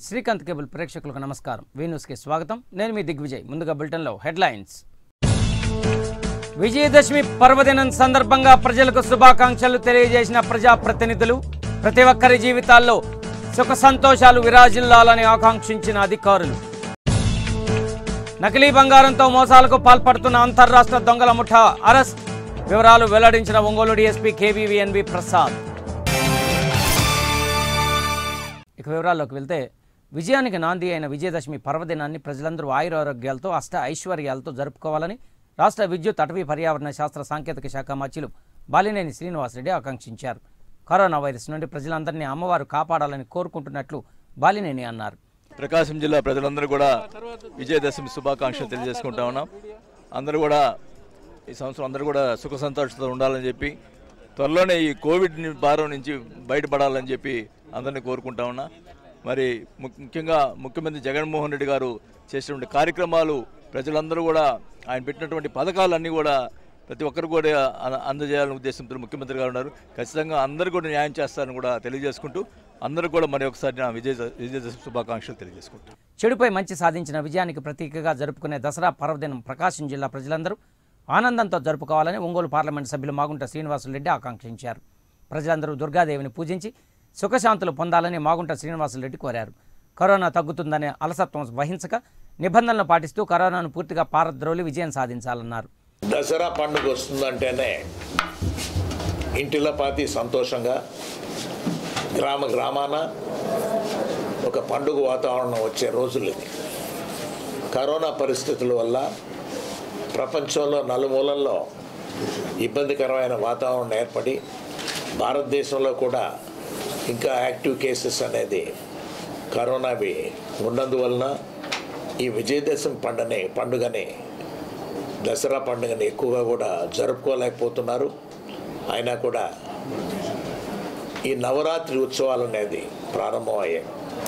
Srikanth cable ప్రేక్షకులకు నమస్కారం we న్యూస్కి స్వాగతం నేను మీ దిగ్విజయ్ ముందుగా బులెటిన్లో హెడ్లైన్స్ విజయదశమి పర్వదినం సందర్భంగా ప్రజలకు శుభాకాంక్షలు తెలియజేసిన ప్రజాప్రతినిధులు ప్రతి ఒక్కరి జీవితాల్లో సుఖ సంతోషాలు విరాజిల్లాలని ఆకాంక్షించిన అధికారులు నకిలీ బంగారంతో మోసాలకు పాల్పడుతున్న అంతర్రాష్ట్ర దొంగల ముఠా అరెస్ట్ వివరాలు వెల్లడించిన ఒంగోలు డీఎస్పీ కేవీవీఎన్వి ప్రసాద్ ఇక వివరాల్లోకి వెళ్తే విజయానికి నాంది అయిన విజయదశమి పర్వదినాన్ని ప్రజలందరూ ఆయురారోగ్యాలతో అష్ట ఐశ్వర్యాలతో జరుపుకోవాలని రాష్ట్ర విద్యుత్ అటవీ పర్యావరణ శాస్త్ర సాంకేతిక శాఖ మంత్రులు బాలినేని శ్రీనివాసరెడ్డి ఆకాంక్షించారు కరోనా వైరస్ నుండి ప్రజలందరినీ అమ్మవారు కాపాడాలని కోరుకుంటున్నట్లు బాలినేని అన్నారు ప్రకాశం జిల్లా ప్రజలందరూ కూడా విజయదశమి శుభాకాంక్షలు తెలియజేసుకుంటా ఉన్నాం అందరూ కూడా ఈ సంవత్సరం అందరూ కూడా సుఖ సంతోషంతో ఉండాలని చెప్పి త్వరలోనే ఈ కోవిడ్ ని- భారం నుంచి బయటపడాలని చెప్పి అందరినీ కోరుకుంటా ఉన్నా మరి ము- ముఖ్యంగా ముఖ్యమంత్రి జగన్మోహన్ రెడ్డి గారు చేసినటువంటి కార్యక్రమాలు ప్రజలందరూ కూడా ఆయన పెట్టినటువంటి పథకాలన్నీ కూడా ప్రతి ఒక్కరు కూడా అ- అందజేయాలనే ఉద్దేశంతో ముఖ్యమంత్రి గారు ఉన్నారు ఖచ్చితంగా అందరూ కూడా న్యాయం చేస్తారని కూడా తెలియజేసుకుంటూ అందరూ కూడా మరి ఒకసారి నా విజయ విజయదశమి శుభాకాంక్షలు తెలియజేసుకుంటాను చెడుపై మంచి సాధించిన విజయానికి ప్రతీకగా జరుపుకునే దసరా పర్వదినం ప్రకాశం జిల్లా ప్రజలందరూ ఆనందంతో జరుపుకోవాలని ఒంగోలు పార్లమెంట్ సభ్యులు మాగుంట శ్రీనివాసులరెడ్డి ఆకాంక్షించారు ప్రజలందరూ దుర్గాదేవిని పూజించి సుఖశాంతులు పొందాలని మాగుంట శ్రీనివాసులరెడ్డి కోరారు కరోనా తగ్గుతుందనే అలసత్వం వహించక నిబంధనలు పాటిస్తూ కరోనాను పూర్తిగా పారద్రోలి విజయం సాధించాలన్నారు దసరా పండుగ వస్తుందంటేనే ఇంటిలో పాతి సంతోషంగా గ్రామ గ్రామాన ఒక పండుగ వాతావరణం వచ్చే రోజులు ఇవి కరోనా పరిస్థితుల వల్ల ప్రపంచంలో నలుమూలల్లో ఇబ్బందికరమైన వాతావరణం ఏర్పడి భారతదేశంలో కూడా ఇంకా యాక్టివ్ కేసెస్ అనేది కరోనావి ఉన్నందువలన ఈ విజయదశమి పండుగని పండుగని దసరా పండుగని ఎక్కువగా కూడా జరుపుకోలేకపోతున్నారు అయినా కూడా ఈ నవరాత్రి ఉత్సవాలు అనేది ప్రారంభమయ్యాయి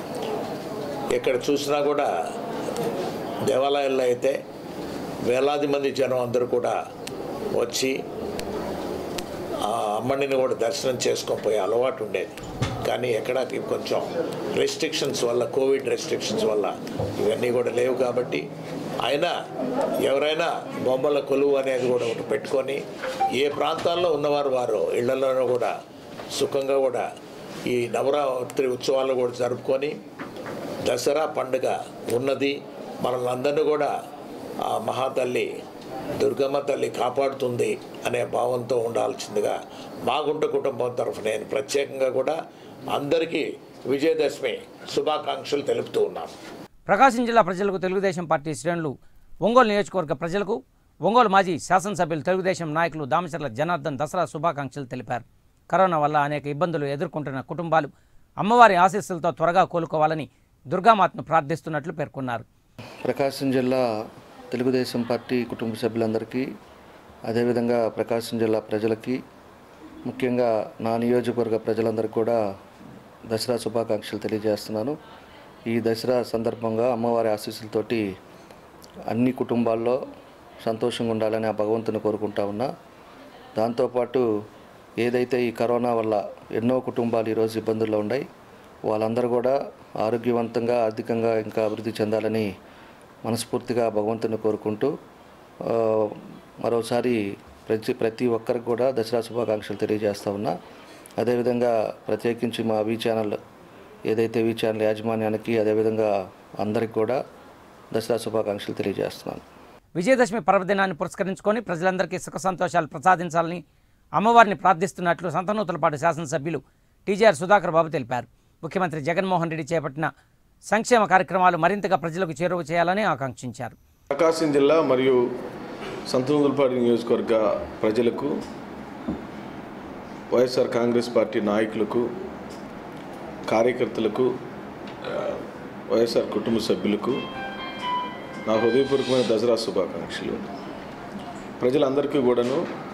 ఎక్కడ చూసినా కూడా దేవాలయాల్లో అయితే వేలాది మంది జనం అందరూ కూడా వచ్చి ఆ అమ్మడిని కూడా దర్శనం చేసుకొని పోయే అలవాటు ఉండేది కానీ ఎక్కడ కొంచెం రెస్ట్రిక్షన్స్ వల్ల కోవిడ్ రెస్ట్రిక్షన్స్ వల్ల ఇవన్నీ కూడా లేవు కాబట్టి అయినా ఎవరైనా బొమ్మల కొలువు అనేది కూడా ఒకటి పెట్టుకొని ఏ ప్రాంతాల్లో ఉన్నవారు వారు ఇళ్లలోనూ కూడా సుఖంగా కూడా ఈ నవరాత్రి ఉత్సవాలు కూడా జరుపుకొని దసరా పండుగ ఉన్నది మనల్ని అందరినీ కూడా ఆ మహాతల్లి దుర్గమ్మ తల్లి కాపాడుతుంది అనే భావంతో ఉండాల్సిందిగా మాగుంట కుటుంబం తరఫు నేను ప్రత్యేకంగా కూడా అందరికీ విజయదశమి శుభాకాంక్షలు తెలుపుతూ ఉన్నాను ప్రకాశం జిల్లా ప్రజలకు తెలుగుదేశం పార్టీ శ్రేణులు ఒంగోలు నియోజకవర్గ ప్రజలకు ఒంగోలు మాజీ శాసనసభ్యులు తెలుగుదేశం నాయకులు దామచర్ల జనార్దన్ దసరా శుభాకాంక్షలు తెలిపారు కరోనా వల్ల అనేక ఇబ్బందులు ఎదుర్కొంటున్న కుటుంబాలు అమ్మవారి ఆశీస్సులతో త్వరగా కోలుకోవాలని దుర్గామాతను ప్రార్థిస్తున్నట్లు పేర్కొన్నారు ప్రకాశం జిల్లా తెలుగుదేశం పార్టీ కుటుంబ సభ్యులందరికీ అదేవిధంగా ప్రకాశం జిల్లా ప్రజలకి ముఖ్యంగా నా నియోజకవర్గ ప్రజలందరికీ కూడా దసరా శుభాకాంక్షలు తెలియజేస్తున్నాను ఈ దసరా సందర్భంగా అమ్మవారి ఆశీస్సులతోటి అన్ని కుటుంబాల్లో సంతోషంగా ఉండాలని ఆ భగవంతుని కోరుకుంటా ఉన్నా దాంతోపాటు ఏదైతే ఈ కరోనా వల్ల ఎన్నో కుటుంబాలు ఈరోజు ఇబ్బందుల్లో ఉన్నాయి వాళ్ళందరూ కూడా ఆరోగ్యవంతంగా ఆర్థికంగా ఇంకా అభివృద్ధి చెందాలని మనస్ఫూర్తిగా భగవంతుని కోరుకుంటూ ఆ, మరోసారి ప్రతి ప్రతి ఒక్కరికి కూడా దసరా శుభాకాంక్షలు తెలియజేస్తా ఉన్నా అదేవిధంగా ప్రత్యేకించి మా వి ఛానల్ ఏదైతే వి ఛానల్ యాజమాన్యానికి అదేవిధంగా అందరికి కూడా దసరా శుభాకాంక్షలు తెలియజేస్తున్నాను విజయదశమి పర్వదినాన్ని పురస్కరించుకొని ప్రజలందరికీ సుఖ సంతోషాలు ప్రసాదించాలని అమ్మవారిని ప్రార్థిస్తున్నట్లు సంతనూతలపాటు శాసనసభ్యులు టీజీఆర్ సుధాకర్ బాబు తెలిపారు ముఖ్యమంత్రి జగన్మోహన్ రెడ్డి చేపట్టిన సంక్షేమ కార్యక్రమాలు మరింతగా ప్రజలకు చేరువ చేయాలని ఆకాంక్షించారు ప్రకాశం జిల్లా మరియు సంతనూతలపాడు నియోజకవర్గ ప్రజలకు వైఎస్ఆర్ కాంగ్రెస్ పార్టీ నాయకులకు కార్యకర్తలకు ఆ, వైఎస్ఆర్ కుటుంబ సభ్యులకు నా హృదయపూర్వకమైన దసరా శుభాకాంక్షలు ప్రజలందరికీ కూడాను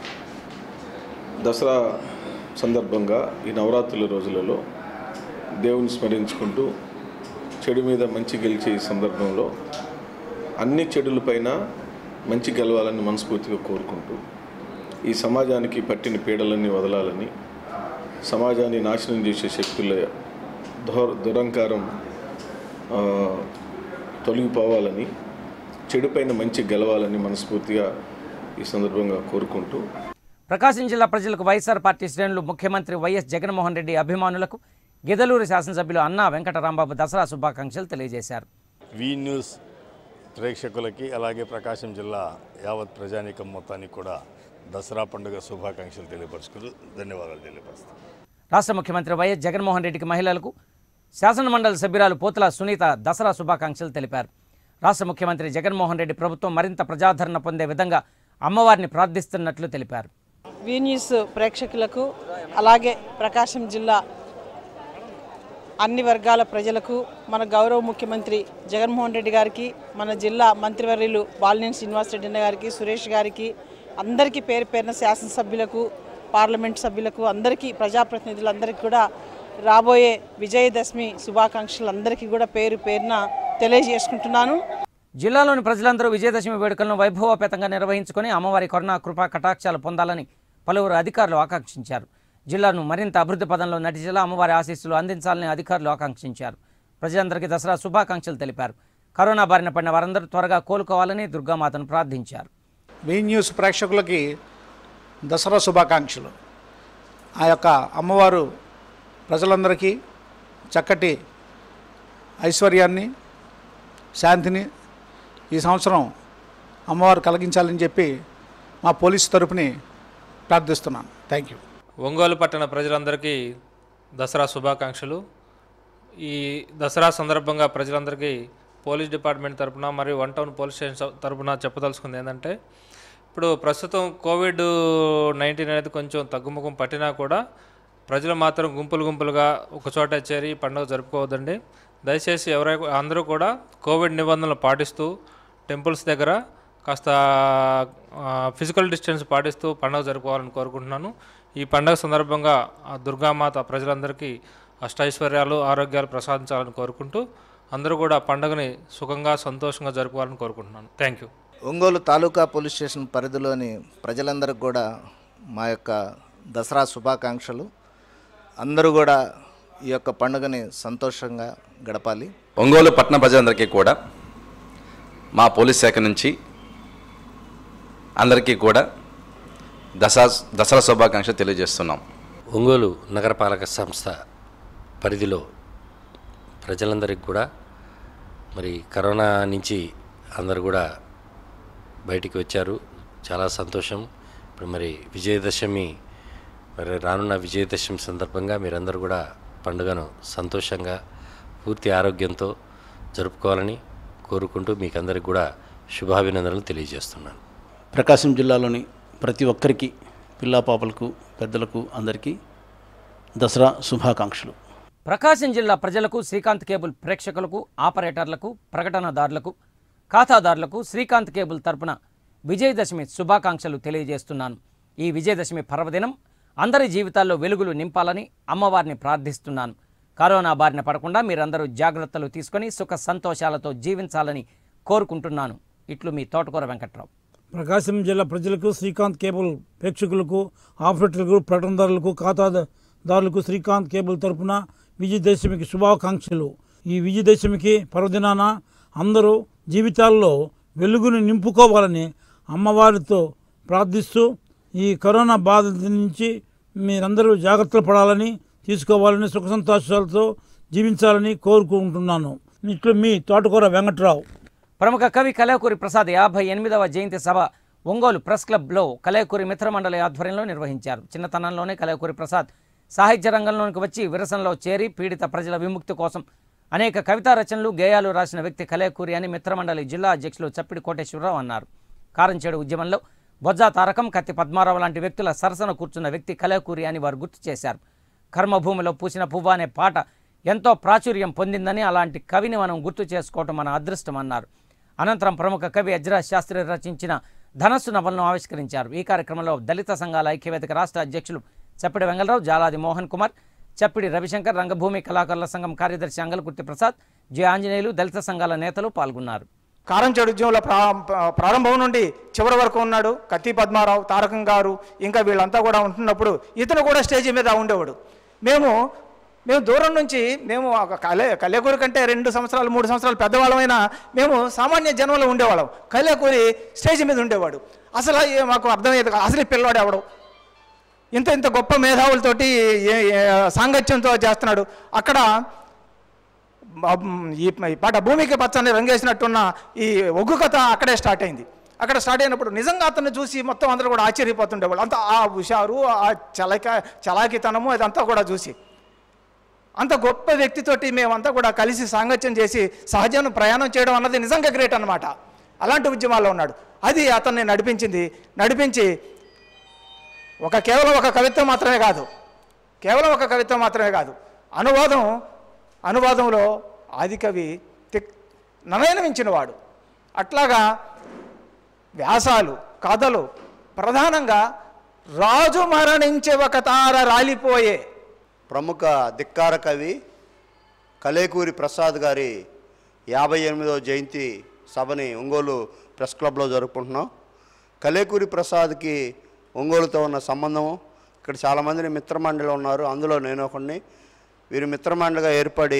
దసరా సందర్భంగా ఈ నవరాత్రుల రోజులలో దేవుని స్మరించుకుంటూ చెడు మీద మంచి గెలిచే ఈ సందర్భంలో అన్ని చెడులపైన మంచి గెలవాలని మనస్ఫూర్తిగా కోరుకుంటూ ఈ సమాజానికి పట్టిన పీడలన్నీ వదలాలని సమాజాన్ని నాశనం చేసే శక్తుల దుర దురంకారం ఆ, తొలగిపోవాలని చెడుపైన మంచి గెలవాలని మనస్ఫూర్తిగా ఈ సందర్భంగా కోరుకుంటూ ప్రకాశం జిల్లా ప్రజలకు వైఎస్ఆర్ పార్టీ శ్రేణులు ముఖ్యమంత్రి వైఎస్ జగన్మోహన్ రెడ్డి అభిమానులకు గిదలూరు శాసనసభ్యులు అన్నా వెంకటరాంబాబు దసరా శుభాకాంక్షలు తెలియజేశారు వి న్యూస్ ప్రేక్షకులకి అలాగే ప్రకాశం జిల్లా యావత్ ప్రజానీకం మొత్తానికి కూడా దసరా పండుగ శుభాకాంక్షలు తెలియపరుచుకుంటూ ధన్యవాదాలు తెలియపరుస్తాను రాష్ట్ర ముఖ్యమంత్రి వైఎస్ జగన్మోహన్ రెడ్డికి మహిళలకు శాసనమండలి సభ్యురాలు పోతుల సునీత దసరా శుభాకాంక్షలు తెలిపారు రాష్ట్ర ముఖ్యమంత్రి జగన్మోహన్ రెడ్డి ప్రభుత్వం మరింత ప్రజాదరణ పొందే విధంగా అమ్మవారిని ప్రార్థిస్తున్నట్లు తెలిపారు వి న్యూస్ ప్రేక్షకులకు అలాగే ప్రకాశం జిల్లా అన్ని వర్గాల ప్రజలకు మన గౌరవ ముఖ్యమంత్రి జగన్మోహన్ రెడ్డి గారికి మన జిల్లా మంత్రివర్యులు బాలినేని శ్రీనివాసరెడ్డి అన్న గారికి సురేష్ గారికి అందరికీ పేరు పేరున శాసనసభ్యులకు పార్లమెంట్ సభ్యులకు అందరికీ ప్రజాప్రతినిధులందరికీ కూడా రాబోయే విజయదశమి శుభాకాంక్షలు అందరికీ కూడా పేరు పేరున తెలియజేసుకుంటున్నాను జిల్లాలోని ప్రజలందరూ విజయదశమి వేడుకలను వైభవపేతంగా నిర్వహించుకొని అమ్మవారి కరుణా కృపా కటాక్షాలు పొందాలని పలువురు అధికారులు ఆకాంక్షించారు జిల్లాను మరింత అభివృద్ధి పదంలో నటిచేలా అమ్మవారి ఆశీస్సులు అందించాలని అధికారులు ఆకాంక్షించారు ప్రజలందరికీ దసరా శుభాకాంక్షలు తెలిపారు కరోనా బారిన పడిన వారందరూ త్వరగా కోలుకోవాలని దుర్గామాతను ప్రార్థించారు వీ న్యూస్ ప్రేక్షకులకి దసరా శుభాకాంక్షలు ఆ యొక్క అమ్మవారు ప్రజలందరికీ చక్కటి ఐశ్వర్యాన్ని శాంతిని ఈ సంవత్సరం అమ్మవారు కలిగించాలని చెప్పి మా పోలీసు తరపుని ప్రార్థిస్తున్నాను థ్యాంక్ యూ ఒంగోలు పట్టణ ప్రజలందరికీ దసరా శుభాకాంక్షలు ఈ దసరా సందర్భంగా ప్రజలందరికీ పోలీస్ డిపార్ట్మెంట్ తరపున మరియు వన్ టౌన్ పోలీస్ స్టేషన్ తరపున చెప్పదలుచుకుంది ఏంటంటే ఇప్పుడు ప్రస్తుతం కోవిడ్ నైన్టీన్ అనేది కొంచెం తగ్గుముఖం పట్టినా కూడా ప్రజలు మాత్రం గుంపులు గుంపులుగా ఒక చోట చేరి ఈ పండుగ జరుపుకోవద్దండి దయచేసి ఎవరై అందరూ కూడా కోవిడ్ నిబంధనలు పాటిస్తూ టెంపుల్స్ దగ్గర కాస్త ఫిజికల్ డిస్టెన్స్ పాటిస్తూ పండుగ జరుపుకోవాలని కోరుకుంటున్నాను ఈ పండుగ సందర్భంగా ఆ దుర్గామాత ప్రజలందరికీ అష్టైశ్వర్యాలు ఆరోగ్యాలు ప్రసాదించాలని కోరుకుంటూ అందరూ కూడా పండుగని సుఖంగా సంతోషంగా జరుపుకోవాలని కోరుకుంటున్నాను thank you Ongole taluka police station పరిధిలోని ప్రజలందరికీ కూడా మా యొక్క దసరా శుభాకాంక్షలు అందరూ కూడా ఈ యొక్క పండుగని సంతోషంగా గడపాలి ఒంగోలు పట్టణ ప్రజలందరికీ కూడా మా పోలీస్ శాఖ నుంచి అందరికీ కూడా దసరా దసరా శుభాకాంక్షలు తెలియజేస్తున్నాం ఒంగోలు నగరపాలక సంస్థ పరిధిలో ప్రజలందరికీ కూడా మరి కరోనా నుంచి అందరు కూడా బయటికి వచ్చారు చాలా సంతోషం ఇప్పుడు మరి విజయదశమి మరి రానున్న విజయదశమి సందర్భంగా మీరందరూ కూడా పండుగను సంతోషంగా పూర్తి ఆరోగ్యంతో జరుపుకోవాలని కోరుకుంటూ మీకు అందరికి కూడా శుభాభినందనలు తెలియజేస్తున్నాను ప్రకాశం జిల్లాలోని ప్రతి ఒక్కరికి పిల్లా పాపలకు పెద్దలకు అందరికీ దసరా శుభాకాంక్షలు ప్రకాశం జిల్లా ప్రజలకు శ్రీకాంత్ కేబుల్ ప్రేక్షకులకు ఆపరేటర్లకు ప్రకటనదారులకు ఖాతాదారులకు శ్రీకాంత్ కేబుల్ తరపున విజయదశమి శుభాకాంక్షలు తెలియజేస్తున్నాను ఈ విజయదశమి పర్వదినం అందరి జీవితాల్లో వెలుగులు నింపాలని అమ్మవారిని ప్రార్థిస్తున్నాను కరోనా బారిన పడకుండా మీరందరూ జాగ్రత్తలు తీసుకొని సుఖ సంతోషాలతో జీవించాలని కోరుకుంటున్నాను ఇట్లు మీ తోటకూర వెంకట్రావు ప్రకాశం జిల్లా ప్రజలకు శ్రీకాంత్ కేబుల్ ప్రేక్షకులకు ఆపరేటర్లకు ప్రకటనదారులకు ఖాతాదారులకు శ్రీకాంత్ కేబుల్ తరపున విజయదశమికి శుభాకాంక్షలు ఈ విజయదశమికి పర్వదినాన అందరూ జీవితాల్లో వెలుగును నింపుకోవాలని అమ్మవారితో ప్రార్థిస్తూ ఈ కరోనా బాధ నుంచి మీరందరూ జాగ్రత్తలు పడాలని తీసుకోవాలని సుఖ సంతోషాలతో జీవించాలని కోరుకుంటున్నాను ఇట్లు మీ తోటకూర వెంకట్రావు ప్రముఖ కవి కలేకూరి ప్రసాద్ యాభై ఎనిమిదవ జయంతి సభ ఒంగోలు ప్రెస్ క్లబ్లో కలేకూరి మిత్రమండలి ఆధ్వర్యంలో నిర్వహించారు చిన్నతనంలోనే కలేకూరి ప్రసాద్ సాహిత్య రంగంలోనికి వచ్చి విరసనలో చేరి పీడిత ప్రజల విముక్తి కోసం అనేక కవితా రచనలు గేయాలు రాసిన వ్యక్తి కలేకూరి అని మిత్రమండలి జిల్లా అధ్యక్షులు చప్పిడి కోటేశ్వరరావు అన్నారు కారంచేడు ఉద్యమంలో బొజ్జా తారకం కత్తి పద్మారావు లాంటి వ్యక్తుల సరసన కూర్చున్న వ్యక్తి కలేకూరి అని వారు గుర్తు చేశారు కర్మభూమిలో పూసిన పువ్వు అనే పాట ఎంతో ప్రాచుర్యం పొందిందని అలాంటి కవిని మనం గుర్తు చేసుకోవటం మన అదృష్టం అన్నారు అనంతరం ప్రముఖ కవి అజ్రా శాస్త్రి రచించిన ధనస్సు నవలను ఆవిష్కరించారు ఈ కార్యక్రమంలో దళిత సంఘాల ఐక్యవేదిక రాష్ట్ర అధ్యక్షులు చప్పిడి వెంగళరావు జాలాది మోహన్ కుమార్ చప్పిడి రవిశంకర్ రంగభూమి కళాకారుల సంఘం కార్యదర్శి అంగలకుర్తి ప్రసాద్ జె ఆంజనేయులు దళిత సంఘాల నేతలు పాల్గొన్నారు కారంచేడు ఉద్యమంలో ప్రా ప్రారంభం నుండి చివరి వరకు ఉన్నాడు కత్తి పద్మారావు తారకం గారు ఇంకా వీళ్ళంతా కూడా ఉంటున్నప్పుడు ఇతను కూడా స్టేజీ మీద ఉండేవాడు మేము మేము దూరం నుంచి మేము ఒక కలే కళ్యాకూరి కంటే రెండు సంవత్సరాలు మూడు సంవత్సరాలు పెద్దవాళ్ళమైనా మేము సామాన్య జన్మలో ఉండేవాళ్ళం కళ్యాకూరి స్టేజ్ మీద ఉండేవాడు అసలు ఏ- మాకు అర్థమయ్యేది కాదు. అసలు ఈ పిల్లవాడు ఎవడు ఇంత ఇంత గొప్ప మేధావులతోటి ఏ- ఏ- సాంగత్యంతో చేస్తున్నాడు అక్కడ బ- ఈ ఈ పాట భూమికి పచ్చని రంగేసినట్టున్న ఈ ఒగ్గు కథ అక్కడే స్టార్ట్ అయింది అక్కడ స్టార్ట్ అయినప్పుడు నిజంగా అతన్ని చూసి మొత్తం అందరూ కూడా ఆశ్చర్యపోతుండేవాళ్ళు అంత ఆ హుషారు ఆ చలక చలాకితనము అదంతా కూడా చూసి అంత గొప్ప వ్యక్తితోటి మేమంతా కూడా కలిసి సాంగత్యం చేసి సహజం ప్రయాణం చేయడం అన్నది నిజంగా గ్రేట్ అన్నమాట అలాంటి ఉద్యమాల్లో ఉన్నాడు అది అతన్ని నడిపించింది నడిపించి ఒక కేవలం ఒక కవిత్వం మాత్రమే కాదు కేవలం ఒక కవిత్వం మాత్రమే కాదు అనువాదం అనువాదంలో ఆదికవి తిక్ నయనమించినవాడు అట్లాగా వ్యాసాలు కథలు ప్రధానంగా రాజు మరణించే ఒక తార రాలిపోయే ప్రముఖ ధిక్కార కవి కలేకూరి ప్రసాద్ గారి యాభై ఎనిమిదవ జయంతి సభని ఒంగోలు ప్రెస్ క్లబ్లో జరుపుకుంటున్నాం కలేకూరి ప్రసాద్కి ఒంగోలుతో ఉన్న సంబంధం ఇక్కడ చాలామంది మిత్రమండలి ఉన్నారు అందులో నేను ఒకడిని వీరు మిత్రమండలిగా ఏర్పడి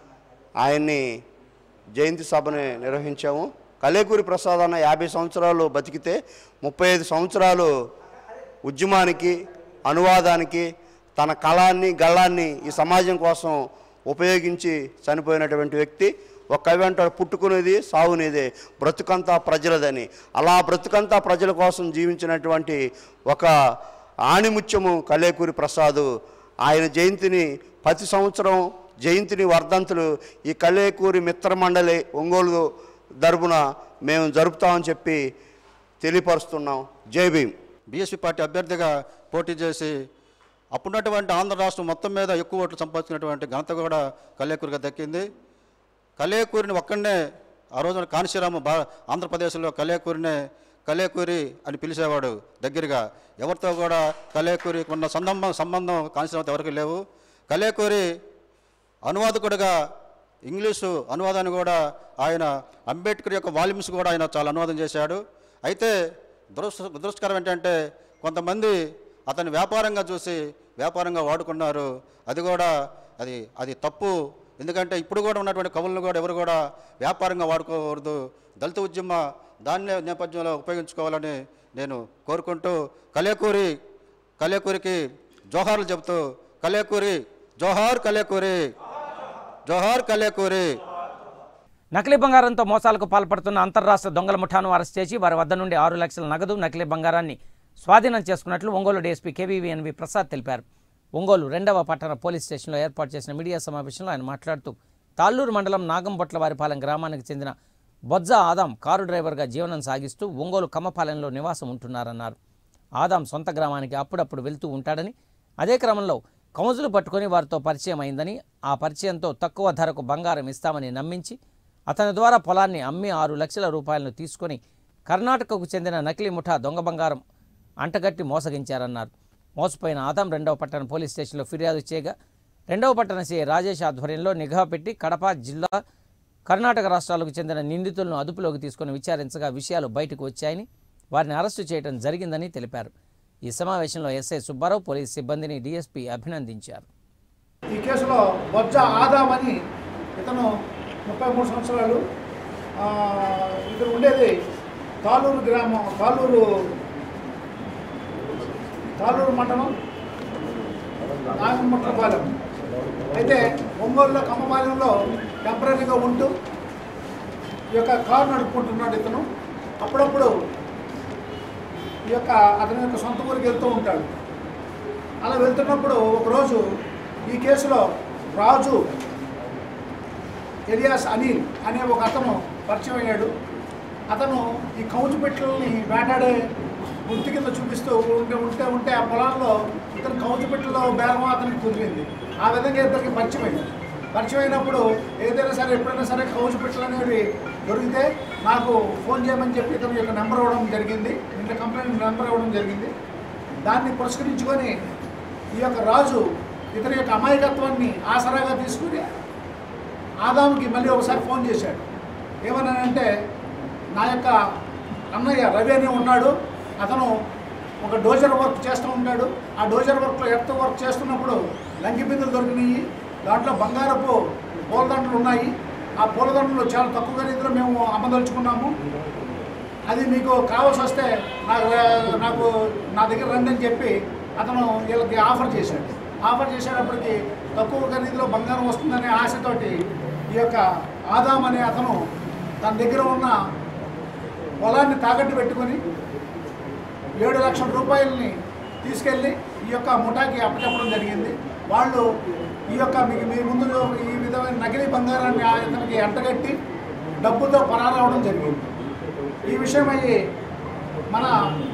ఆయన్ని జయంతి సభని నిర్వహించాము కలేకూరి ప్రసాద్ అన్న యాభై సంవత్సరాలు బతికితే ముప్పై ఐదు సంవత్సరాలు ఉద్యమానికి అనువాదానికి తన కళాన్ని గళ్ళాన్ని ఈ సమాజం కోసం ఉపయోగించి చనిపోయినటువంటి వ్యక్తి ఒక కవి అంటాడు పుట్టుకునేది సాగునేదే బ్రతుకంతా ప్రజలదని అలా బ్రతుకంతా ప్రజల కోసం జీవించినటువంటి ఒక ఆణిముత్యము కలేకూరి ప్రసాద్ ఆయన జయంతిని ప్రతి సంవత్సరం జయంతిని వర్ధంతులు ఈ కలేకూరి మిత్రమండలి ఒంగోలు దరుపున మేము జరుపుతామని చెప్పి తెలియపరుస్తున్నాం జై భీమ్ బీఎస్పీ పార్టీ అభ్యర్థిగా పోటీ చేసి అప్పుడున్నటువంటి ఆంధ్ర రాష్ట్రం మొత్తం మీద ఎక్కువ ఓట్లు సంపాదించినటువంటి ఘనత కూడా కల్లేకూరుగా దక్కింది కల్లేకూరిని ఒక్కడనే ఆ రోజున కాంశీరాము బా ఆంధ్రప్రదేశ్లో కల్లేకూరినే కల్లేకూరి అని పిలిచేవాడు దగ్గరగా ఎవరితో కూడా కల్లేకూరికి ఉన్న సంబంధం సంబంధం కాంశీరాముతో ఎవరికి లేవు కల్లేకూరి అనువాదకుడిగా ఇంగ్లీషు అనువాదాన్ని కూడా ఆయన అంబేద్కర్ యొక్క వాల్యూమ్స్ కూడా ఆయన చాలా అనువాదం చేశాడు అయితే దురదృష్ట దురదృష్టకరం ఏంటంటే కొంతమంది అతన్ని వ్యాపారంగా చూసి వ్యాపారంగా వాడుకున్నారు అది కూడా అది అది తప్పు ఎందుకంటే ఇప్పుడు కూడా ఉన్నటువంటి కవులను కూడా ఎవరు కూడా వ్యాపారంగా వాడుకోకూడదు దళిత ఉద్యమ దాని నేపథ్యంలో ఉపయోగించుకోవాలని నేను కోరుకుంటూ కలేకూరి కలేకూరికి జోహార్లు చెబుతూ కలేకూరి జోహార్ కలేకూరి జోహార్ కలేకూరి నకిలీ బంగారంతో మోసాలకు పాల్పడుతున్న అంతర్రాష్ట్ర దొంగల ముఠాను అరెస్ట్ చేసి వారి వద్ద నుండి ఆరు లక్షల నగదు నకిలీ బంగారాన్ని స్వాధీనం చేసుకున్నట్లు ఒంగోలు డీఎస్పీ కేవీవీఎన్వి ప్రసాద్ తెలిపారు ఒంగోలు రెండవ పట్టణ పోలీస్ స్టేషన్లో ఏర్పాటు చేసిన మీడియా సమావేశంలో ఆయన మాట్లాడుతూ తాళ్ళూరు మండలం నాగంబొట్లవారిపాలెం గ్రామానికి చెందిన బొజ్జ ఆదాం కారు డ్రైవర్గా జీవనం సాగిస్తూ ఒంగోలు కమ్మపాలెంలో నివాసం ఉంటున్నారన్నారు ఆదాం సొంత గ్రామానికి అప్పుడప్పుడు వెళ్తూ ఉంటాడని అదే క్రమంలో కౌజులు పట్టుకొని వారితో పరిచయం అయిందని ఆ పరిచయంతో తక్కువ ధరకు బంగారం ఇస్తామని నమ్మించి అతని ద్వారా పొలాన్ని అమ్మి ఆరు లక్షల రూపాయలను తీసుకొని కర్ణాటకకు చెందిన నకిలీ ముఠా దొంగ బంగారం అంటగట్టి మోసగించారన్నారు మోసపోయిన ఆదాం రెండవ పట్టణ పోలీస్ స్టేషన్లో ఫిర్యాదు చేయగా రెండవ పట్టణ సీఐ రాజేష్ ఆధ్వర్యంలో నిఘా పెట్టి కడప జిల్లా కర్ణాటక రాష్ట్రాలకు చెందిన నిందితులను అదుపులోకి తీసుకుని విచారించగా విషయాలు బయటకు వచ్చాయని వారిని అరెస్టు చేయడం జరిగిందని తెలిపారు ఈ సమావేశంలో ఎస్ఐ సుబ్బారావు పోలీస్ సిబ్బందిని డీఎస్పీ అభినందించారు ఈ కేసులో బొజ్జ ఆదాం అని ఇతను ముప్పై మూడు సంవత్సరాలు ఆ, ఇతను ఉండేది తాలూరు గ్రామం తాలూరు తాలూరు మండలం నాగముట్లపాలెం అయితే ఒంగోలులో కమ్మపాలెంలో టెంపరీగా ఉంటూ ఈ యొక్క కారు నడుపుకుంటున్నాడు ఇతను అప్పుడప్పుడు ఈ యొక్క అతని యొక్క సొంత ఊరికి వెళ్తూ ఉంటాడు అలా వెళ్తున్నప్పుడు ఒకరోజు ఈ కేసులో రాజు ఎలియాస్ అనిల్ అనే ఒక అతను పరిచయం అయ్యాడు అతను ఈ కౌజు పెట్టెలని వేటాడే వృత్తి కింద చూపిస్తూ ఉంటే ఉంటే ఉంటే ఆ పొలాల్లో ఇతను కౌజు పెట్టెలో బేరం అతనికి కుదిరింది ఆ విధంగా ఇద్దరికి పరిచయం అయింది పరిచయం అయినప్పుడు ఏదైనా సరే ఎప్పుడైనా సరే కౌజు పెట్టెలు అనేవి దొరికితే నాకు ఫోన్ చేయమని చెప్పి ఇతని యొక్క నెంబర్ ఇవ్వడం జరిగింది ఇంట్లో కంప్లైంట్ నెంబర్ ఇవ్వడం జరిగింది దాన్ని పురస్కరించుకొని ఈ యొక్క రాజు ఇతని యొక్క అమాయకత్వాన్ని ఆసరాగా తీసుకుని ఆదాముకి మళ్ళీ ఒకసారి ఫోన్ చేశాడు ఏమన్నానంటే నా యొక్క అన్నయ్య రవి అని ఉన్నాడు అతను ఒక డోజర్ వర్క్ చేస్తూ ఉంటాడు ఆ డోజర్ వర్క్లో ఎర్త్ వర్క్ చేస్తున్నప్పుడు లంకి బిందులు దొరికినాయి దాంట్లో బంగారపు పూలదండలు ఉన్నాయి ఆ పూలదండలు చాలా తక్కువ ఖరీదులో మేము అమ్మదలుచుకున్నాము అది మీకు కావాల్సి వస్తే నాకు నాకు నా దగ్గర రండి అని చెప్పి అతను వీళ్ళకి ఆఫర్ చేశాడు ఆఫర్ చేసేటప్పటికి తక్కువ ఖరీదులో బంగారం వస్తుందనే ఆశతోటి ఈ యొక్క ఆదాం అనే అతను తన దగ్గర ఉన్న పొలాన్ని తాకట్టు పెట్టుకొని ఏడు లక్షల రూపాయలని తీసుకెళ్ళి ఈ యొక్క ముఠాకి అప్పచెప్పడం జరిగింది వాళ్ళు ఈ యొక్క మీకు మీ ముందు ఈ విధమైన నకిలీ బంగారాన్ని ఆ ఇతనికి ఎంటగట్టి డబ్బుతో పరారవడం జరిగింది ఈ విషయమై మన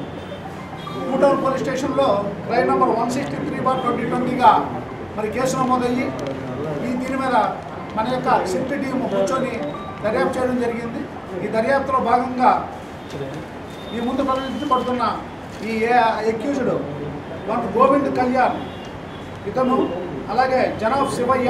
కూటౌన్ పోలీస్ స్టేషన్లో crime number one sixty three bar twenty ట్వంటీగా మరి కేసు నమోదయ్యి ఈ దీని మీద మన యొక్క సిట్ టీం కూర్చొని దర్యాప్తు చేయడం జరిగింది ఈ దర్యాప్తులో భాగంగా ఈ ముందు ప్రదర్శించబడుతున్న ఈ ఎక్యూజ్డ్ వన్ గోవింద్ కళ్యాణ్ ఇతను అలాగే జనాఫ్ శివయ్య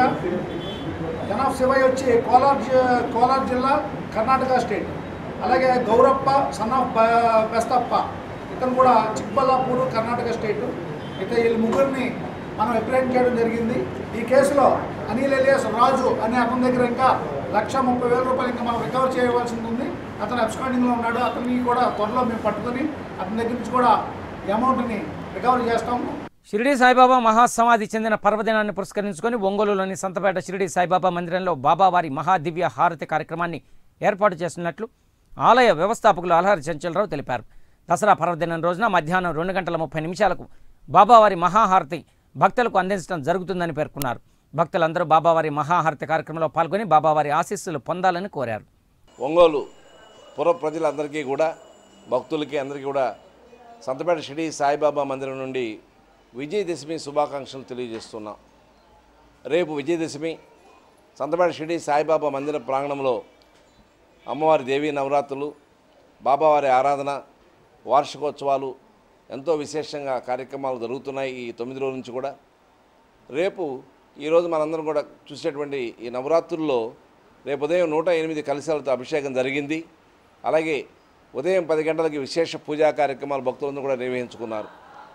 జనాఫ్ శివయ్య వచ్చి కోలార్ జి- కోలార్ జిల్లా కర్ణాటక స్టేట్ అలాగే గౌరప్ప సన్ ఆఫ్ బ- బెస్తప్ప ఇతను కూడా చిక్బల్లాపూర్ కర్ణాటక స్టేట్ ఇక వీళ్ళు ముగ్గురిని మనం అప్రిహెండ్ చేయడం జరిగింది ఈ కేసులో అనిల్ ఎలియాస్ రాజు అనే అతని దగ్గర ఇంకా లక్ష ముప్పై వేల రూపాయలు ఇంకా మనం రికవర్ చేయవలసి ఉంది అతను అబ్స్కాండింగ్లో ఉన్నాడు అతన్ని కూడా త్వరలో మేము పట్టుకొని అతని దగ్గర నుంచి కూడా అమౌంట్ని రికవర్ చేస్తాము షిరిడి సాయిబాబా మహాసమాధి చెందిన పర్వదినాన్ని పురస్కరించుకొని ఒంగోలులోని సంతపేట షిరిడి సాయిబాబా మందిరంలో బాబావారి మహాదివ్య హారతి కార్యక్రమాన్ని ఏర్పాటు చేస్తున్నట్లు ఆలయ వ్యవస్థాపకులు అలహరి చంచలరావు తెలిపారు దసరా పర్వదినం రోజున మధ్యాహ్నం రెండు గంటల ముప్పై నిమిషాలకు బాబావారి మహాహారతి భక్తులకు అందించడం జరుగుతుందని పేర్కొన్నారు భక్తులందరూ బాబావారి మహాహారతి కార్యక్రమంలో పాల్గొని బాబావారి ఆశీస్సులు పొందాలని కోరారు ఒంగోలు పుర ప్రజలందరికీ కూడా భక్తులకి అందరికీ కూడా సంతపేట షిడి సాయిబాబా మందిరం నుండి విజయదశమి శుభాకాంక్షలు తెలియజేస్తున్నాం రేపు విజయదశమి సంతపేట షిడి సాయిబాబా మందిర ప్రాంగణంలో అమ్మవారి దేవీ నవరాత్రులు బాబావారి ఆరాధన వార్షికోత్సవాలు ఎంతో విశేషంగా కార్యక్రమాలు జరుగుతున్నాయి ఈ తొమ్మిది రోజుల నుంచి కూడా రేపు ఈరోజు మనందరం కూడా చూసేటువంటి ఈ నవరాత్రుల్లో రేపు ఉదయం నూట ఎనిమిది కలశాలతో అభిషేకం జరిగింది అలాగే ఉదయం పది గంటలకి విశేష పూజా కార్యక్రమాలు భక్తులందరూ కూడా నిర్వహించుకున్నారు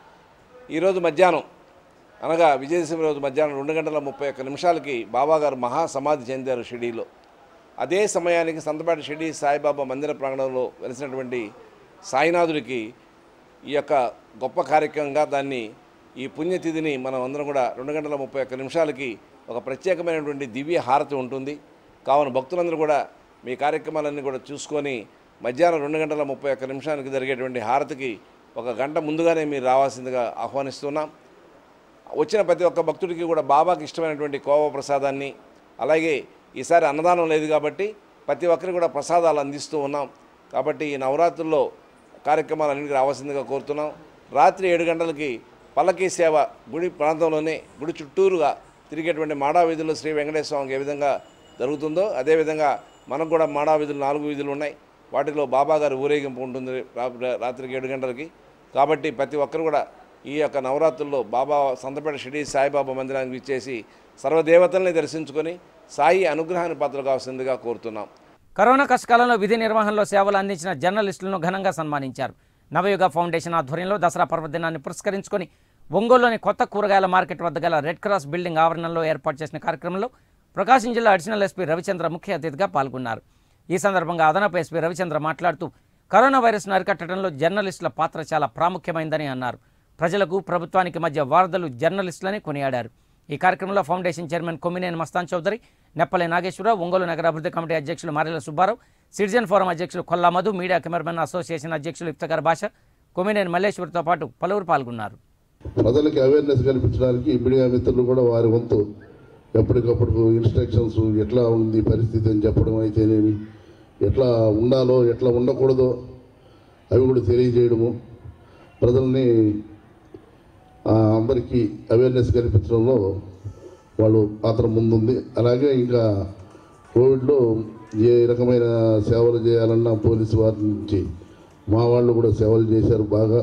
ఈరోజు మధ్యాహ్నం అనగా విజయదశమి రోజు మధ్యాహ్నం రెండు గంటల ముప్పై ఒక్క నిమిషాలకి బాబాగారు మహాసమాధి చెందారు షిడీలో అదే సమయానికి సంతపేట షిడీ సాయిబాబా మందిర ప్రాంగణంలో వెలిసినటువంటి సాయినాథుడికి ఈ యొక్క గొప్ప కార్యక్రమంగా దాన్ని ఈ పుణ్యతిథిని మనం అందరం కూడా రెండు గంటల ముప్పై ఒక్క నిమిషాలకి ఒక ప్రత్యేకమైనటువంటి దివ్య హారతి ఉంటుంది కావున భక్తులందరూ కూడా మీ కార్యక్రమాలన్నీ కూడా చూసుకొని మధ్యాహ్నం రెండు గంటల ముప్పై ఒక్క నిమిషానికి జరిగేటువంటి హారతికి ఒక గంట ముందుగానే మీరు రావాల్సిందిగా ఆహ్వానిస్తున్నాం వచ్చిన ప్రతి ఒక్క భక్తుడికి కూడా బాబాకి ఇష్టమైనటువంటి కోవ ప్రసాదాన్ని అలాగే ఈసారి అన్నదానం లేదు కాబట్టి ప్రతి ఒక్కరికి కూడా ప్రసాదాలు అందిస్తూ ఉన్నాం కాబట్టి ఈ నవరాత్రుల్లో కార్యక్రమాలన్నింటికి రావాల్సిందిగా కోరుతున్నాం రాత్రి ఏడు గంటలకి పల్లకీ సేవ గుడి ప్రాంతంలోనే గుడి చుట్టూరుగా తిరిగేటువంటి మాడా వీధుల్లో శ్రీ వెంకటేశ్వర స్వామికి ఏ విధంగా జరుగుతుందో అదేవిధంగా మనకు కూడా మాడా వీధులు నాలుగు వీధులు ఉన్నాయి వాటిలో బాబా గారి ఊరేగింపు ఉంటుంది రా- రాత్రికి ఏడు గంటలకి కాబట్టి ప్రతి ఒక్కరు కూడా ఈ యొక్క నవరాత్రుల్లో బాబా సంతపేట షిడి సాయిబాబా మందిరానికి ఇచ్చేసి సర్వదేవతల్ని దర్శించుకొని సాయి అనుగ్రహాన్ని పాత్ర కావాల్సిందిగా కోరుతున్నాం కరోనా కష్టకాలంలో విధి నిర్వహణలో సేవలు అందించిన జర్నలిస్టులను ఘనంగా సన్మానించారు నవయుగ ఫౌండేషన్ ఆధ్వర్యంలో దసరా పర్వదినాన్ని పురస్కరించుకొని ఒంగోలులోని కొత్త కూరగాయల మార్కెట్ వద్ద గల రెడ్ క్రాస్ బిల్డింగ్ ఆవరణలో ఏర్పాటు చేసిన కార్యక్రమంలో ప్రకాశం జిల్లా అడిషనల్ ఎస్పీ రవిచంద్ర ముఖ్య అతిథిగా పాల్గొన్నారు ఈ సందర్భంగా అదనపు ఎస్పీ రవిచంద్ర మాట్లాడుతూ కరోనా వైరస్ను అరికట్టడంలో జర్నలిస్టుల పాత్ర చాలా ప్రాముఖ్యమైందని అన్నారు ప్రజలకు ప్రభుత్వానికి మధ్య వారధులు జర్నలిస్టులని కొనియాడారు ఈ కార్యక్రమంలో ఫౌండేషన్ చైర్మన్ కొమ్మినేని మస్తాన్ చౌదరి నెప్పలే నాగేశ్వరరావు ఒంగోలు నగర అభివృద్ధి కమిటీ అధ్యక్షులు మారెల సుబ్బారావు సిటిజన్ ఫోరం అధ్యక్షులు Kolla Madhu media cameraman association అధ్యక్షులు ఇఫ్తగర్ భాష కొమ్మినేని మల్లేశ్వరితో పాటు పలువురు పాల్గొన్నారు ప్రజలకి అవేర్నెస్ కల్పించడానికి మీడియా మిత్రులు కూడా వారి వంతు ఎప్పటికప్పుడు ఇన్స్ట్రక్షన్స్ ఎట్లా ఉంది పరిస్థితి అని చెప్పడం అయితేనేమి ఎట్లా ఉండాలో ఎట్లా ఉండకూడదో అవి కూడా తెలియజేయడము ప్రజల్ని ఆ, అందరికీ అవేర్నెస్ కల్పించడంలో వాళ్ళు పాత్ర ముందుంది అలాగే ఇంకా కోవిడ్లో ఏ రకమైన సేవలు చేయాలన్నా పోలీసు వారి నుంచి మా వాళ్ళు కూడా సేవలు చేశారు బాగా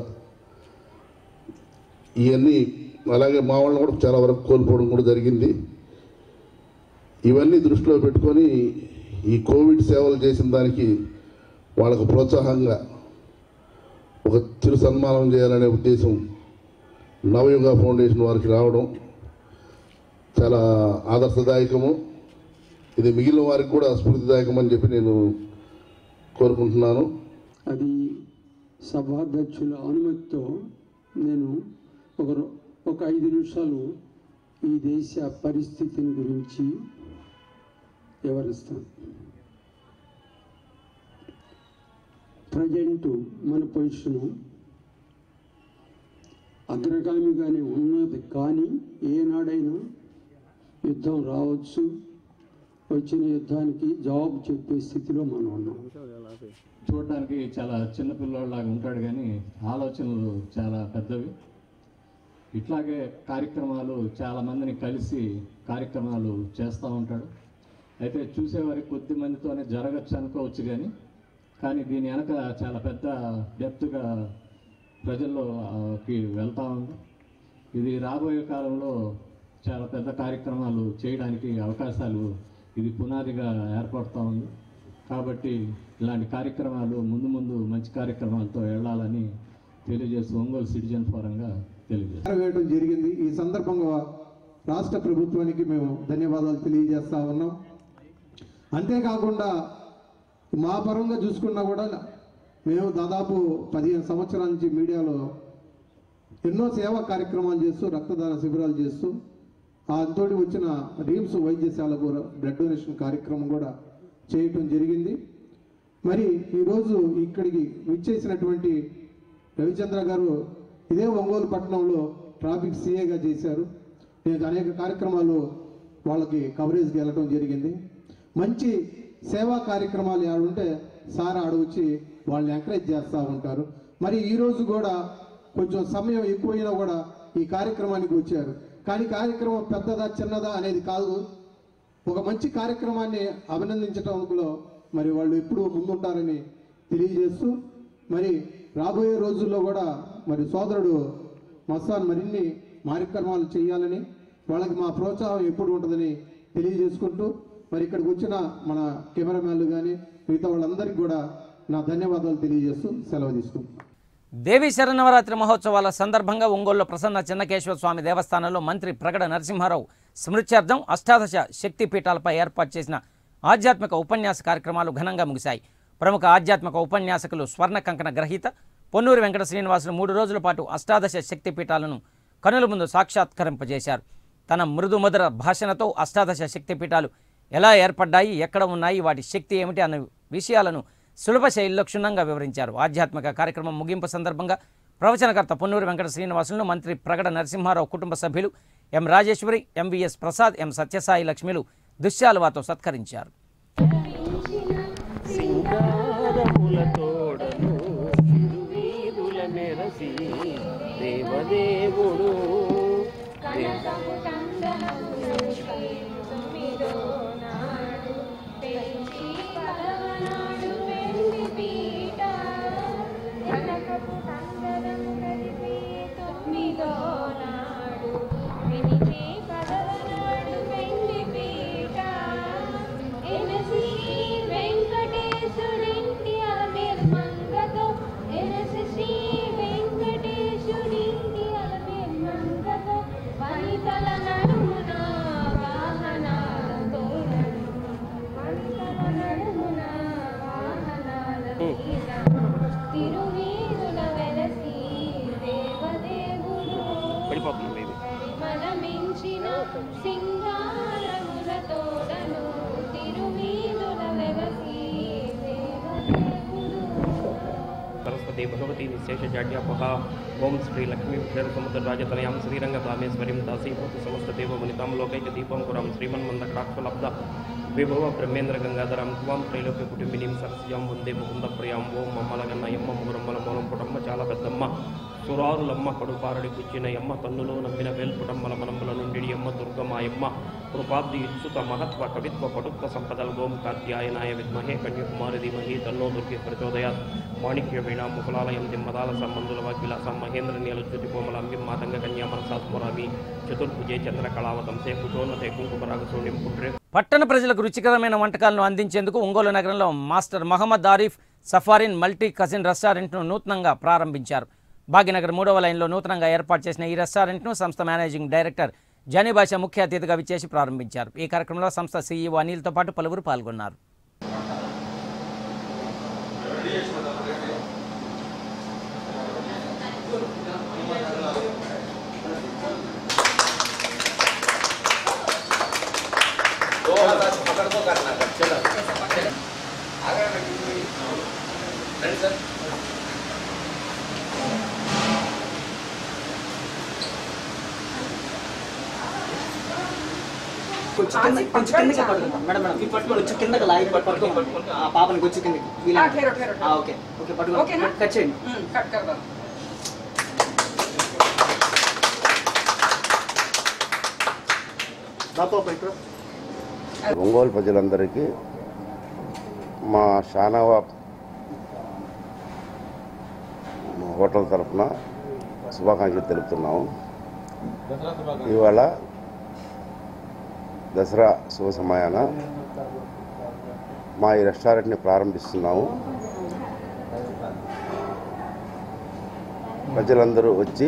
ఇవన్నీ అలాగే మా వాళ్ళని కూడా చాలా వరకు కోల్పోవడం కూడా జరిగింది ఇవన్నీ దృష్టిలో పెట్టుకొని ఈ కోవిడ్ సేవలు చేసిన దానికి వాళ్ళకు ప్రోత్సాహంగా ఒక చిరు సన్మానం చేయాలనే ఉద్దేశం నవయుగ ఫౌండేషన్ వారికి రావడం చాలా ఆదర్శదాయకము ఇది మిగిలిన వారికి కూడా స్ఫూర్తిదాయకం అని చెప్పి నేను కోరుకుంటున్నాను అది సభాధ్యక్షుల అనుమతితో నేను ఒక రో- ఒక ఐదు నిమిషాలు ఈ దేశ పరిస్థితిని గురించి వివరిస్తాను ప్రజెంట్ మన పొజిషను అగ్రగామిగానే ఉన్నది కానీ ఏనాడైనా యుద్ధం రావచ్చు వచ్చిన యుద్ధానికి జవాబు చెప్పే స్థితిలో మనం ఉన్నాం చూడడానికి చాలా చిన్న పిల్లోళ్ళలాగా ఉంటాడు కానీ ఆలోచనలు చాలా పెద్దవి ఇట్లాగే కార్యక్రమాలు చాలా మందిని కలిసి కార్యక్రమాలు చేస్తూ ఉంటాడు అయితే చూసేవారికి కొద్ది మందితోనే జరగచ్చు అనుకోవచ్చు కానీ కానీ దీని వెనక చాలా పెద్ద డెప్త్గా ప్రజల్లోకి వెళ్తూ ఉంది ఇది రాబోయే కాలంలో చాలా పెద్ద కార్యక్రమాలు చేయడానికి అవకాశాలు ఇది పునాదిగా ఏర్పడుతూ ఉంది కాబట్టి ఇలాంటి కార్యక్రమాలు ముందు ముందు మంచి కార్యక్రమాలతో వెళ్ళాలని తెలియజేస్తూ ఒంగోలు సిటిజన్ ఫోరంగా తెలియజేస్తాం వేయడం జరిగింది ఈ సందర్భంగా రాష్ట్ర ప్రభుత్వానికి మేము ధన్యవాదాలు తెలియజేస్తా ఉన్నాం అంతేకాకుండా మా పరంగా చూసుకున్నా కూడా మేము దాదాపు పదిహేను సంవత్సరాల నుంచి మీడియాలో ఎన్నో సేవా కార్యక్రమాలు చేస్తూ రక్తదాన శిబిరాలు చేస్తూ దాంతోటి వచ్చిన రీమ్స్ వైద్యశాల కూడా బ్లడ్ డొనేషన్ కార్యక్రమం కూడా చేయటం జరిగింది మరి ఈరోజు ఇక్కడికి విచ్చేసినటువంటి రవిచంద్ర గారు ఇదే ఒంగోలు పట్టణంలో ట్రాఫిక్ సీఏగా చేశారు నేను అనేక కార్యక్రమాలు వాళ్ళకి కవరేజ్కి వెళ్ళటం జరిగింది మంచి సేవా కార్యక్రమాలు ఆడ ఉంటే సార్ ఆడ వచ్చి వాళ్ళని ఎంకరేజ్ చేస్తూ ఉంటారు మరి ఈరోజు కూడా కొంచెం సమయం ఎక్కువైనా కూడా ఈ కార్యక్రమానికి వచ్చారు కానీ కార్యక్రమం పెద్దదా చిన్నదా అనేది కాదు ఒక మంచి కార్యక్రమాన్ని అభినందించడంలో మరి వాళ్ళు ఎప్పుడూ ముందుంటారని తెలియజేస్తూ మరి రాబోయే రోజుల్లో కూడా మరి సోదరుడు మస్తాన్ మరిన్ని కార్యక్రమాలు చేయాలని వాళ్ళకి మా ప్రోత్సాహం ఎప్పుడు ఉంటుందని తెలియజేసుకుంటూ మరి ఇక్కడికి వచ్చిన మన కెమెరామ్యాన్లు కానీ మిగతా వాళ్ళందరికీ కూడా నా ధన్యవాదాలు తెలియజేస్తూ సెలవు తీసుకుంటున్నాను దేవీ శరన్నవరాత్రి మహోత్సవాల సందర్భంగా ఒంగోలులో ప్రసన్న చెన్నకేశ్వర స్వామి దేవస్థానంలో మంత్రి ప్రగడ నరసింహారావు స్మృత్యార్థం అష్టాదశ శక్తి పీఠాలపై ఏర్పాటు చేసిన ఆధ్యాత్మిక ఉపన్యాస కార్యక్రమాలు ఘనంగా ముగిశాయి ప్రముఖ ఆధ్యాత్మిక ఉపన్యాసకులు స్వర్ణ కంకణ గ్రహీత పొన్నూరు వెంకట శ్రీనివాసులు మూడు రోజుల పాటు అష్టాదశ శక్తి పీఠాలను కనుల ముందు సాక్షాత్కరింపజేశారు తన మృదు మధుర భాషణతో అష్టాదశ శక్తి పీఠాలు ఎలా ఏర్పడ్డాయి ఎక్కడ ఉన్నాయి వాటి శక్తి ఏమిటి అన్న విషయాలను సులభ శైలిలో క్షుణ్ణంగా వివరించారు ఆధ్యాత్మిక కార్యక్రమం ముగింపు సందర్భంగా ప్రవచనకర్త పొన్నూరు వెంకట శ్రీనివాసులను మంత్రి ప్రగడ నరసింహారావు కుటుంబ సభ్యులు M Rajeswari MVS Prasad M Satyasai లక్ష్మిలు దుశ్శాలువాతో సత్కరించారు సింగారములతోడను తిరువీధుల మెరసి దేవదేవుడు వెంకటేశుడింటి అలమేల్మంగతో ఎనసి శ్రీ వెంకటేశుడింటి అలమేల్మంగతో వనితల నడుమున వాహనాలతో వనితల నడుమున వాహనాలతో తిరువీరుల వెలసి దేవదేవుడు పడిపోతుంది ఇది మనమించిన సింగారములతోడను తిరువీరుల వెలసి సరస్వతి భగవతి నిశేషజాడ్యాపహ ఓం శ్రీ లక్ష్మీ విద్యాసముద్ర రాజతనయాం శ్రీరంగ రామేశ్వరీం దాసీభూత సమస్త దేవ వనితాం లోకైక దీపం కురాం శ్రీమన్మందకటాక్షలబ్ధ విభవ బ్రహ్మేంద్ర గంగాధరం త్వాం త్రైలోక్య కుటుంబినీం సరస్యాం వందే ముకుంద ప్రియాం ఓం మమ్మలగన్నయమ్మ ముగురమ్మల మూలం పుటమ్మ చాలా పెద్దమ్మ సురారులమ్మ కడుపారడి కూర్చిన యమ్మ తన్నులో నమ్మిన వేల్పుటమ్మల మనముల నుండి అమ్మ దుర్గమాయమ్మ కృపాబ్ది ఇచ్చుత మహత్వ కవిత్వ పటుత్వ సంపదల గోం కాత్యాయనాయ విద్మహే కన్యాకుమారి ధీమహి తన్నో దుర్గి ప్రచోదయాత్ మాణిక్య వీణా ముకులాలయం దిమ్మదాల సంబంధుల వాగ్విలాసం మహేంద్ర నీలజ్యోతి కోమల అంబిం మాతంగ కన్యా మనసాస్మరామి చతుర్భుజే చంద్ర కళావతంసే కుచోన్నతే కుంకుమరాగ సోణిం పుట్రే పట్టణ ప్రజలకు రుచికరమైన వంటకాలను అందించేందుకు ఒంగోలు నగరంలో master Mohammad Arif Saffron multi cuisine రెస్టారెంట్ను నూతనంగా ప్రారంభించారు భాగ్యనగర్ మూడవ లైన్లో నూతనంగా ఏర్పాటు చేసిన ఈ రెస్టారెంట్ను సంస్థ మేనేజింగ్ డైరెక్టర్ జానీ భాష ముఖ్య అతిథిగా విచ్చేసి ప్రారంభించారు ఈ కార్యక్రమంలో సంస్థ సీఈఓ అనిల్తో పాటు పలువురు పాల్గొన్నారు కొంచెం కింద కొంచెం కిందకి పట్టుకుంటాం మేడం మేడం ఈ పట్టుకోండి కొంచెం కిందకి లాగి పట్టుకోండి ఆ పాపని కొంచెం కిందకి వీలా ఆ, ఓకే ఓకే పట్టుకోండి కట్ చేయండి బాపా పైకి ఒంగోలు ప్రజలందరికీ మా షానావా హోటల్ తరఫున శుభాకాంక్షలు తెలుపుతున్నాము ఇవాళ దసరా శుభ సమయాన మా ఈ రెస్టారెంట్ని ప్రారంభిస్తున్నాము ప్రజలందరూ వచ్చి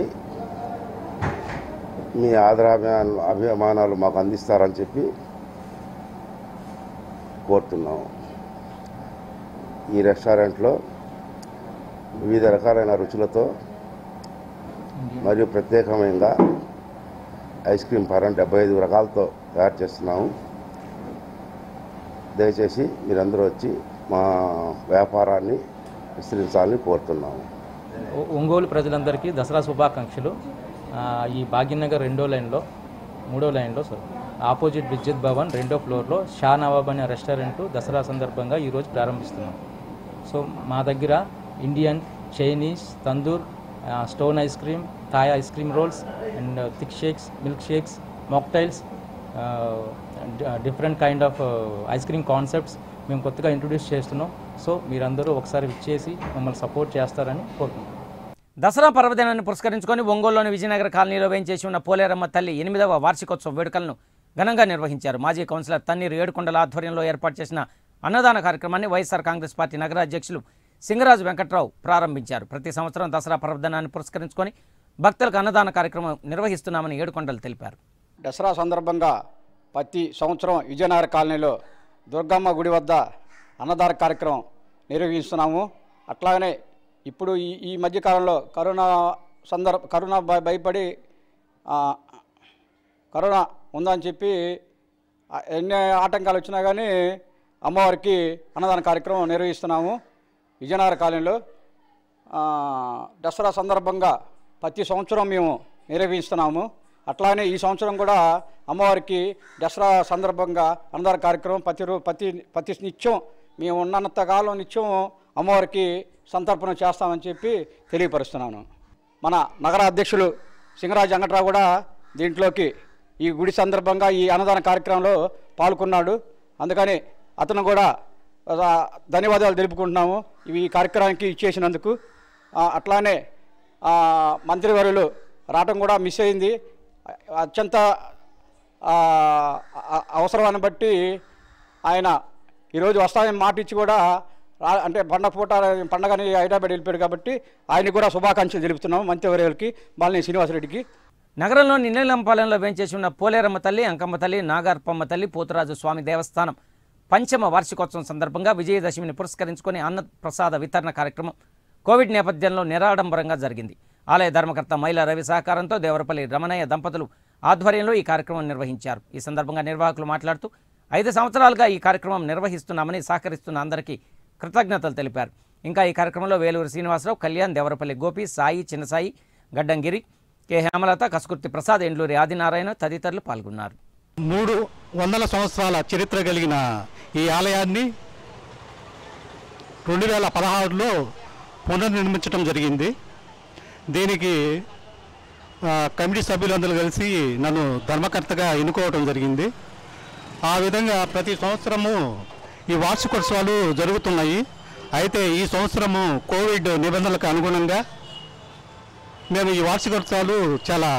మీ ఆదరాభిమానాలు అభిమానాలు మాకు అందిస్తారని చెప్పి కోరుతున్నాము ఈ రెస్టారెంట్లో వివిధ రకాలైన రుచులతో మరియు ప్రత్యేకమైన ఐస్ క్రీమ్ ఫారం డెబ్బై ఐదు రకాలతో తయారు చేస్తున్నాము దయచేసి మీరందరూ వచ్చి మా వ్యాపారాన్ని విస్తరించాలని కోరుతున్నాము ఒ- ఒంగోలు ప్రజలందరికీ దసరా శుభాకాంక్షలు ఆ, ఈ భాగ్యనగర్ రెండో లైన్లో మూడో లైన్లో సార్ ఆపోజిట్ విద్యుత్ భవన్ రెండో ఫ్లోర్లో షా నవాబ్ అనే రెస్టారెంట్ దసరా సందర్భంగా ఈరోజు ప్రారంభిస్తున్నాం సో మా దగ్గర Indian Chinese tandoor ah, stone ice cream Thai ice cream rolls and thick shakes milk shakes mocktails different kind of ice cream concepts మేము కొత్తగా ఇంట్రొడ్యూస్ చేస్తున్నాం సో మీరందరూ ఒకసారి విచ్చేసి మమ్మల్ని సపోర్ట్ చేస్తారని కోరుకుంటున్నాం దసరా పర్వదినాన్ని పురస్కరించుకొని ఒంగోలులోని విజయనగర కాలనీలో వేయించేసి ఉన్న పోలేరమ్మ తల్లి ఎనిమిదవ వార్షికోత్సవ వేడుకలను ఘనంగా నిర్వహించారు మాజీ కౌన్సిలర్ తన్నీరు ఏడుకొండల ఆధ్వర్యంలో ఏర్పాటు చేసిన అన్నదాన కార్యక్రమాన్ని వైఎస్ఆర్ కాంగ్రెస్ పార్టీ నగర అధ్యక్షులు సింగరాజు వెంకట్రావు ప్రారంభించారు ప్రతి సంవత్సరం దసరా పర్వదినాన్ని పురస్కరించుకొని భక్తులకు అన్నదాన కార్యక్రమం నిర్వహిస్తున్నామని ఏడుకొండలు తెలిపారు దసరా సందర్భంగా ప్రతి సంవత్సరం విజయనగర కాలనీలో దుర్గమ్మ గుడి వద్ద అన్నదాన కార్యక్రమం నిర్వహిస్తున్నాము అట్లాగనే ఇప్పుడు ఈ ఈ మధ్యకాలంలో కరోనా సందర్భ కరోనా భయ- భయపడి ఆ, కరోనా ఉందని చెప్పి ఆ, ఎన్ని ఆటంకాలు వచ్చినా కానీ అమ్మవారికి అన్నదాన కార్యక్రమం నిర్వహిస్తున్నాము విజయనగర కాలనీలో ఆ, దసరా సందర్భంగా ప్రతి సంవత్సరం మేము నిర్వహిస్తున్నాము అట్లానే ఈ సంవత్సరం కూడా అమ్మవారికి దసరా సందర్భంగా అన్నదాన కార్యక్రమం ప్రతి రో ప్రతి ప్రతి నిత్యం మేము ఉన్నంత కాలం నిత్యం అమ్మవారికి సంతర్పణ చేస్తామని చెప్పి తెలియపరుస్తున్నాను మన నగర అధ్యక్షులు సింగరాజు వెంకట్రావు కూడా దీంట్లోకి ఈ గుడి సందర్భంగా ఈ అన్నదాన కార్యక్రమంలో పాల్గొన్నాడు అందుకని అతను కూడా ఆ, ధన్యవాదాలు తెలుపుకుంటున్నాము ఇవి ఈ కార్యక్రమానికి ఇచ్చేసినందుకు ఆ, అట్లానే ఆ, మంత్రివర్యులు రావటం కూడా మిస్ అయింది అత్యంత ఆ, అ- అవసరాన్ని బట్టి ఆయన ఈరోజు వస్తానని మాట ఇచ్చి కూడా రా అంటే పండగ పూట పండగని హైదరాబాద్ వెళ్ళిపోయాడు కాబట్టి ఆయనకు కూడా శుభాకాంక్షలు తెలుపుతున్నాము మంత్రివర్యులకి బాలినేని శ్రీనివాసరెడ్డికి నగరంలోని నిన్నెలంపాలెంలో వేంచేసి ఉన్న పోలేరమ్మ తల్లి అంకమ్మ తల్లి నాగార్పమ్మ తల్లి పోతురాజు స్వామి దేవస్థానం పంచమ వార్షికోత్సవం సందర్భంగా విజయదశమిని పురస్కరించుకొని అన్న ప్రసాద వితరణ కార్యక్రమం కోవిడ్ నేపథ్యంలో నిరాడంబరంగా జరిగింది ఆలయ ధర్మకర్త మైల రవి సహకారంతో దేవరపల్లి రమణయ్య దంపతులు ఆధ్వర్యంలో ఈ కార్యక్రమం నిర్వహించారు ఈ సందర్భంగా నిర్వాహకులు మాట్లాడుతూ ఐదు సంవత్సరాలుగా ఈ కార్యక్రమం నిర్వహిస్తున్నామని సహకరిస్తున్న అందరికీ కృతజ్ఞతలు తెలిపారు ఇంకా ఈ కార్యక్రమంలో వేలూరు శ్రీనివాసరావు కళ్యాణ్ దేవరపల్లి గోపి సాయి చిన్నసాయి గడ్డంగిరి కె హేమలత కసుకుర్తి ప్రసాద్ ఎండ్లూరి ఆదినారాయణ తదితరులు పాల్గొన్నారు మూడు వందల సంవత్సరాల చరిత్ర కలిగిన ఈ ఆలయాన్ని రెండు వేల పదహారులో పునర్నిర్మించడం జరిగింది దీనికి ఆ, కమిటీ సభ్యులందరూ కలిసి నన్ను ధర్మకర్తగా ఎన్నుకోవడం జరిగింది ఆ విధంగా ప్రతి సంవత్సరము ఈ వార్షికోత్సవాలు జరుగుతున్నాయి అయితే ఈ సంవత్సరము కోవిడ్ నిబంధనలకు అనుగుణంగా మేము ఈ వార్షికోత్సవాలు చాలా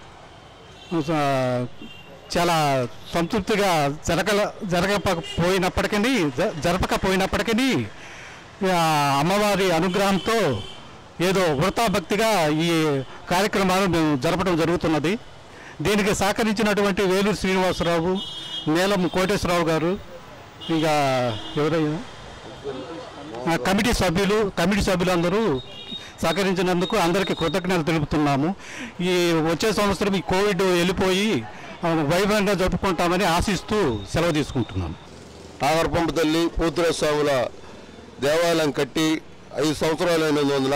ఆ, చాలా సంతృప్తిగా జరగల జరగకపోయినప్పటికీ జ- జరపకపోయినప్పటికీ ఆ, అమ్మవారి అనుగ్రహంతో ఏదో వృతాభక్తిగా ఈ కార్యక్రమాలు మేము జరపడం జరుగుతున్నది దీనికి సహకరించినటువంటి వేలూరు శ్రీనివాసరావు నీలం కోటేశ్వరరావు గారు ఇంకా ఎవరైనా ఆ, కమిటీ సభ్యులు కమిటీ సభ్యులందరూ సహకరించినందుకు అందరికీ కృతజ్ఞతలు తెలుపుతున్నాము ఈ వచ్చే సంవత్సరం ఈ కోవిడ్ వెళ్ళిపోయి ఆ, వైభవంగా జరుపుకుంటామని ఆశిస్తూ సెలవు తీసుకుంటున్నాం నాగరపంప తల్లి పూతుర స్వాముల దేవాలయం కట్టి ఐదు సంవత్సరాలైనందున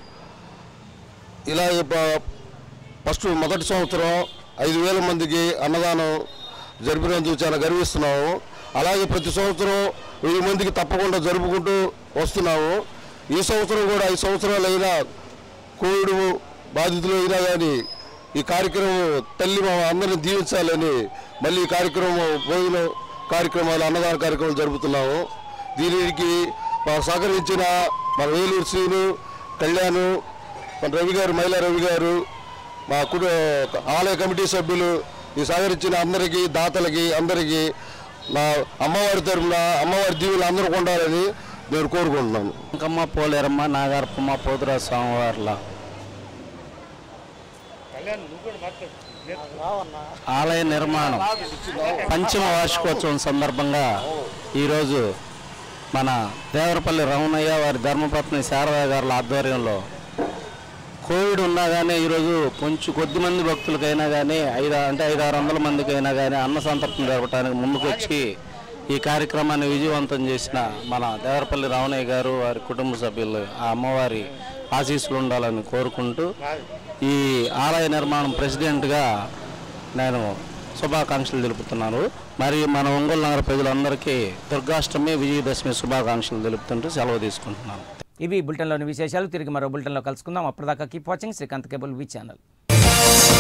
ఇలా ప- ఫస్ట్ మొదటి సంవత్సరం ఐదు వేల మందికి అన్నదానం జరిపినందుకు చాలా గర్విస్తున్నాము అలాగే ప్రతి సంవత్సరం వెయ్యి మందికి తప్పకుండా జరుపుకుంటూ వస్తున్నాము ఈ సంవత్సరం కూడా ఐదు సంవత్సరాలు అయినా కోవిడ్ బాధితులు అయినా కానీ ఈ కార్యక్రమం తల్లి మా అందరిని దీవించాలని మళ్ళీ ఈ కార్యక్రమం భోజనం కార్యక్రమాలు అన్నదాన కార్యక్రమాలు జరుపుతున్నాము దీనికి మాకు సహకరించిన మన వేలూరు శ్రీను కళ్యాణ్ మన రవి గారు మైలా రవి గారు మా కుటుంబ ఆలయ కమిటీ సభ్యులు ఈ సహకరించిన అందరికీ దాతలకి అందరికీ నా అమ్మవారి తరఫున అమ్మవారి దీవులు అందరూ ఉండాలని నేను కోరుకుంటున్నాను అంకమ్మ పోలేరమ్మ నాగారప్పమ్మ పోతురా స్వామివార్ల ఆలయ నిర్మాణం పంచమ వార్షికోత్సవం సందర్భంగా ఈరోజు మన దేవరపల్లి రమణయ్య వారి ధర్మపత్ని శారదా గారుల ఆధ్వర్యంలో కోవిడ్ ఉన్నా కానీ ఈరోజు కొంచెం కొద్ది మంది భక్తులకైనా కానీ ఐదు అంటే ఐదు ఆరు వందల మందికైనా కానీ అన్న సంతర్పణ జరపడానికి ముందుకొచ్చి ఈ కార్యక్రమాన్ని విజయవంతం చేసిన మన దేవరపల్లి రామణయ్య గారు వారి కుటుంబ సభ్యులు ఆ అమ్మవారి ఆశీస్సులు ఉండాలని కోరుకుంటూ ఈ ఆలయ నిర్మాణం ప్రెసిడెంట్గా నేను శుభాకాంక్షలు తెలుపుతున్నాను మరియు మన ఒంగోలు నగర ప్రజలందరికీ దుర్గాష్టమి విజయదశమి శుభాకాంక్షలు తెలుపుతుంటూ సెలవు తీసుకుంటున్నాను ఇవి బులెటిన్లోని విశేషాలు తిరిగి మరో బులెటిన్లో కలుసుకుందాం అప్పటిదాకా keep watching Srikanth cable V channel